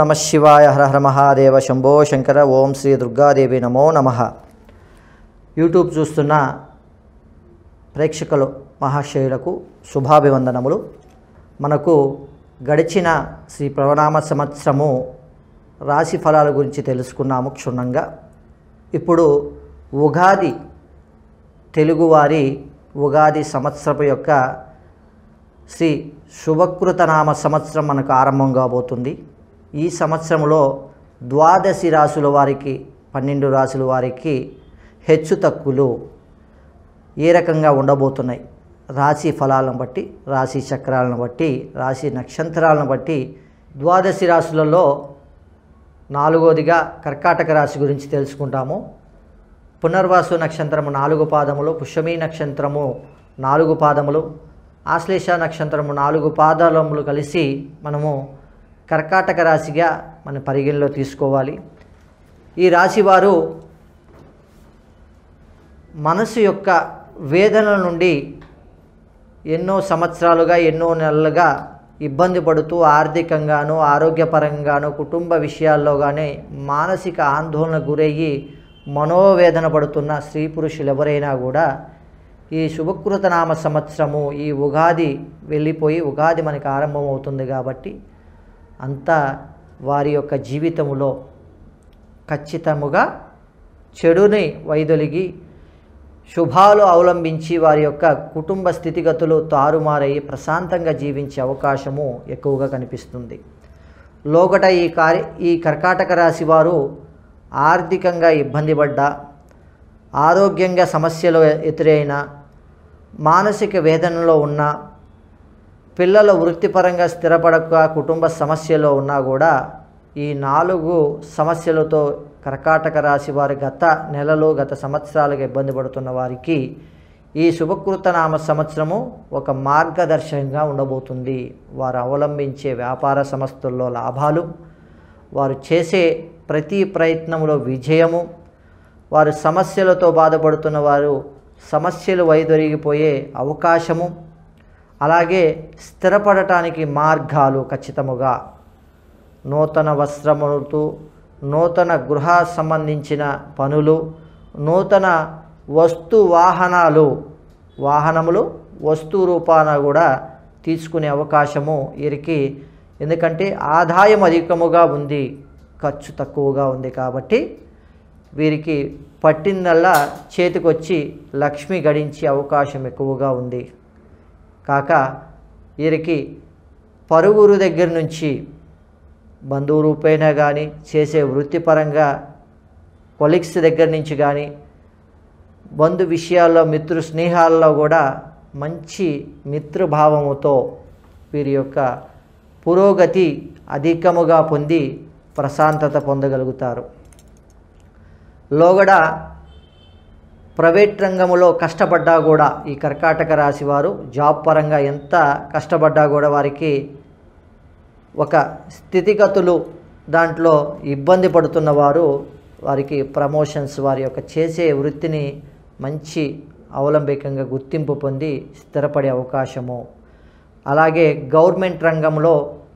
నమ శివాయ హర హర మహాదేవ శంభో శంకర ఓం శ్రీ దుర్గాదేవి నమో నమ యూట్యూబ్ చూస్తున్న ప్రేక్షకులు మహాశయులకు శుభాభివందనములు మనకు గడిచిన శ్రీ ప్రణామ సంవత్సరము రాశి ఫలాల గురించి తెలుసుకున్నాము క్షుణ్ణంగా ఇప్పుడు ఉగాది తెలుగువారి ఉగాది సంవత్సరపు యొక్క శ్రీ శుభకృతనామ సంవత్సరం మనకు ఆరంభం కాబోతుంది ఈ సంవత్సరంలో ద్వాదశి రాసుల వారికి పన్నెండు రాసుల వారికి హెచ్చు తక్కువలు ఏ రకంగా ఉండబోతున్నాయి రాశి ఫలాలను బట్టి రాశి చక్రాలను బట్టి రాశి నక్షత్రాలను బట్టి ద్వాదశి రాశులలో నాలుగోదిగా కర్కాటక రాశి గురించి తెలుసుకుంటాము పునర్వాసు నక్షత్రము నాలుగు పాదములు పుష్యమీ నక్షత్రము నాలుగు పాదములు ఆశ్లేష నక్షత్రము నాలుగు పాదాలములు కలిసి మనము కర్కాటక రాశిగా మన పరిగణలో తీసుకోవాలి ఈ రాశి వారు మనసు యొక్క వేదనల నుండి ఎన్నో సంవత్సరాలుగా ఎన్నో నెలలుగా ఇబ్బంది పడుతూ ఆర్థికంగాను ఆరోగ్యపరంగాను కుటుంబ విషయాల్లో కానీ మానసిక ఆందోళన గురయ్యి మనోవేదన పడుతున్న స్త్రీ పురుషులు ఎవరైనా కూడా ఈ శుభకృతనామ సంవత్సరము ఈ ఉగాది వెళ్ళిపోయి ఉగాది మనకి ఆరంభమవుతుంది కాబట్టి అంతా వారి యొక్క జీవితములో ఖచ్చితముగా చెడుని వైదొలిగి శుభాలు అవలంబించి వారి యొక్క కుటుంబ స్థితిగతులు తారుమారయ్యి ప్రశాంతంగా జీవించే అవకాశము ఎక్కువగా కనిపిస్తుంది లోగట ఈ కార్య ఈ కర్కాటక రాశి వారు ఆర్థికంగా ఇబ్బంది పడ్డా ఆరోగ్యంగా సమస్యలు ఎదురైన మానసిక వేదనలో ఉన్న పిల్లల వృత్తిపరంగా స్థిరపడక కుటుంబ సమస్యలో ఉన్నా కూడా ఈ నాలుగు సమస్యలతో కర్కాటక రాశి వారి గత నెలలు గత సంవత్సరాలుగా ఇబ్బంది పడుతున్న వారికి ఈ శుభకృతనామ సంవత్సరము ఒక మార్గదర్శకంగా ఉండబోతుంది వారు అవలంబించే వ్యాపార సంస్థల్లో లాభాలు వారు చేసే ప్రతి ప్రయత్నంలో విజయము వారు సమస్యలతో బాధపడుతున్న వారు సమస్యలు వైదొరిగిపోయే అవకాశము అలాగే స్థిరపడటానికి మార్గాలు ఖచ్చితముగా నూతన వస్త్రములతో నూతన గృహ సంబంధించిన పనులు నూతన వస్తు వాహనాలు వాహనములు వస్తు రూపాన కూడా తీసుకునే అవకాశము వీరికి ఎందుకంటే ఆదాయం అధికముగా ఉంది ఖర్చు తక్కువగా ఉంది కాబట్టి వీరికి పట్టిందల్లా చేతికొచ్చి లక్ష్మి గడించే అవకాశం ఎక్కువగా ఉంది కాక వీరికి పరుగురు దగ్గర నుంచి బంధువు రూపేణా కానీ చేసే వృత్తిపరంగా కొలిక్స్ దగ్గర నుంచి కానీ బంధు విషయాల్లో మిత్రు స్నేహాల్లో కూడా మంచి మిత్రభావముతో వీరి యొక్క పురోగతి అధికముగా పొంది ప్రశాంతత పొందగలుగుతారు లోగడ ప్రైవేట్ రంగంలో కష్టపడ్డా కూడా ఈ కర్కాటక రాశి వారు జాబ్ పరంగా ఎంత కష్టపడ్డా కూడా వారికి ఒక స్థితిగతులు దాంట్లో ఇబ్బంది పడుతున్న వారు వారికి ప్రమోషన్స్ వారి యొక్క చేసే వృత్తిని మంచి అవలంబికంగా గుర్తింపు పొంది స్థిరపడే అవకాశము అలాగే గవర్నమెంట్ రంగంలో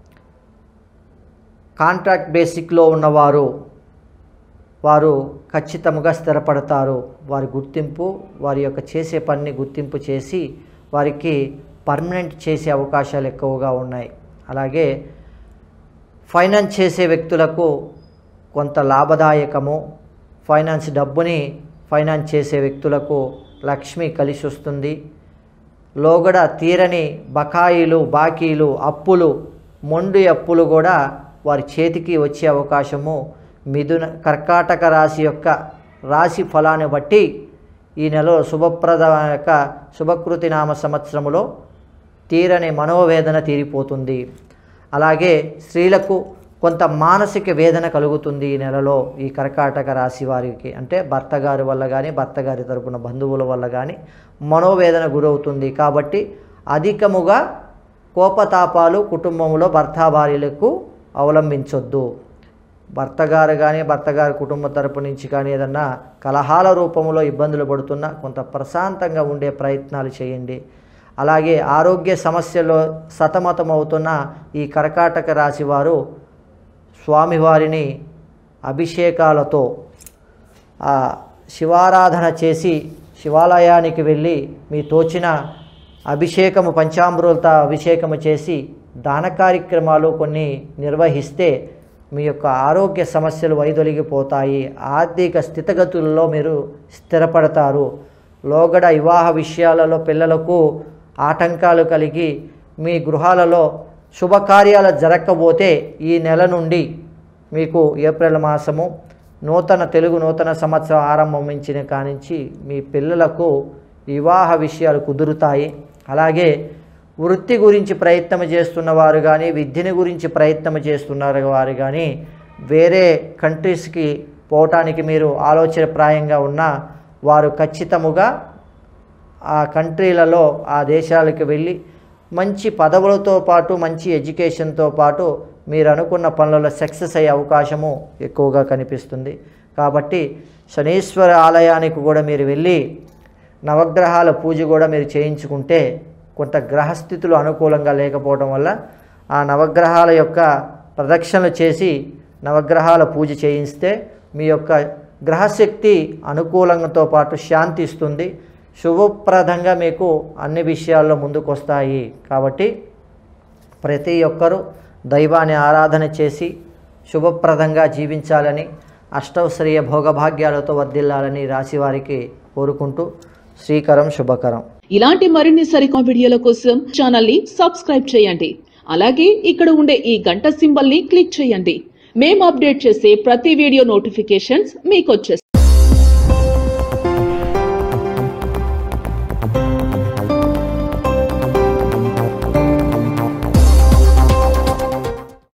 కాంట్రాక్ట్ బేసిక్లో ఉన్నవారు వారు ఖచ్చితంగా స్థిరపడతారు వారి గుర్తింపు వారి యొక్క చేసే పనిని గుర్తింపు చేసి వారికి పర్మనెంట్ చేసే అవకాశాలు ఎక్కువగా ఉన్నాయి అలాగే ఫైనాన్స్ చేసే వ్యక్తులకు కొంత లాభదాయకము ఫైనాన్స్ డబ్బుని ఫైనాన్స్ చేసే వ్యక్తులకు లక్ష్మి కలిసి వస్తుంది లోగడ తీరని బకాయిలు బాకీలు అప్పులు మొండి అప్పులు కూడా వారి చేతికి వచ్చే అవకాశము మిథున కర్కాటక రాశి యొక్క రాశి ఫలాన్ని బట్టి ఈ నెలలో శుభప్రద యొక్క శుభకృతి నామ సంవత్సరములో తీరని మనోవేదన తీరిపోతుంది అలాగే స్త్రీలకు కొంత మానసిక వేదన కలుగుతుంది ఈ నెలలో ఈ కర్కాటక రాశి వారికి అంటే భర్త గారి వల్ల కానీ భర్త గారి తరపున బంధువుల వల్ల కానీ మనోవేదన గురవుతుంది కాబట్టి అధికముగా కోపతాపాలు కుటుంబంలో భర్త భార్యలకు అవలంబించొద్దు భర్త గారు కానీ భర్త గారి కుటుంబ తరపు నుంచి కానీ ఏదన్నా కలహాల రూపంలో ఇబ్బందులు పడుతున్నా కొంత ప్రశాంతంగా ఉండే ప్రయత్నాలు చేయండి అలాగే ఆరోగ్య సమస్యలో సతమతమవుతున్న ఈ కర్కాటక రాశి వారు స్వామివారిని అభిషేకాలతో ఆ శివారాధన చేసి శివాలయానికి వెళ్ళి మీ తోచిన అభిషేకము పంచామృత అభిషేకము చేసి దాన కార్యక్రమాలు కొన్ని నిర్వహిస్తే మీ యొక్క ఆరోగ్య సమస్యలు వైదొలిగిపోతాయి ఆర్థిక స్థితిగతుల్లో మీరు స్థిరపడతారు లోగడ వివాహ విషయాలలో పిల్లలకు ఆటంకాలు కలిగి మీ గృహాలలో శుభకార్యాలు జరగకపోతే ఈ నెల నుండి మీకు ఏప్రిల్ మాసము నూతన తెలుగు నూతన సంవత్సరం ఆరంభించిన కానించి మీ పిల్లలకు వివాహ విషయాలు కుదురుతాయి అలాగే వృత్తి గురించి ప్రయత్నం చేస్తున్న వారు కానీ విద్యని గురించి ప్రయత్నం చేస్తున్నారు వారు కానీ వేరే కంట్రీస్కి పోవటానికి మీరు ఆలోచనప్రాయంగా ఉన్న వారు ఖచ్చితముగా ఆ కంట్రీలలో ఆ దేశాలకు వెళ్ళి మంచి పదవులతో పాటు మంచి ఎడ్యుకేషన్తో పాటు మీరు అనుకున్న పనులలో సక్సెస్ అయ్యే అవకాశము ఎక్కువగా కనిపిస్తుంది కాబట్టి శనీశ్వర ఆలయానికి కూడా మీరు వెళ్ళి నవగ్రహాల పూజ కూడా మీరు చేయించుకుంటే కొంత గ్రహస్థితులు అనుకూలంగా లేకపోవడం వల్ల ఆ నవగ్రహాల యొక్క ప్రదక్షిణలు చేసి నవగ్రహాల పూజ చేయిస్తే మీ యొక్క గ్రహశక్తి అనుకూలంతో పాటు శాంతి ఇస్తుంది శుభప్రదంగా మీకు అన్ని విషయాల్లో ముందుకు వస్తాయి కాబట్టి ప్రతి ఒక్కరూ దైవాన్ని ఆరాధన చేసి శుభప్రదంగా జీవించాలని అష్టౌశ్వర్య భోగభాగ్యాలతో వర్ధిల్లాలని రాశివారికి కోరుకుంటూ శ్రీకరం శుభకరం ఇలాంటి మరిన్ని సరికొత్త వీడియోల కోసం ఛానల్ ని సబ్స్క్రైబ్ చేయండి అలాగే ఇక్కడ ఉండే ఈ గంట సింబల్ ని క్లిక్ చేయండి మేము అప్డేట్ చేసే ప్రతి వీడియో నోటిఫికేషన్స్ మీకు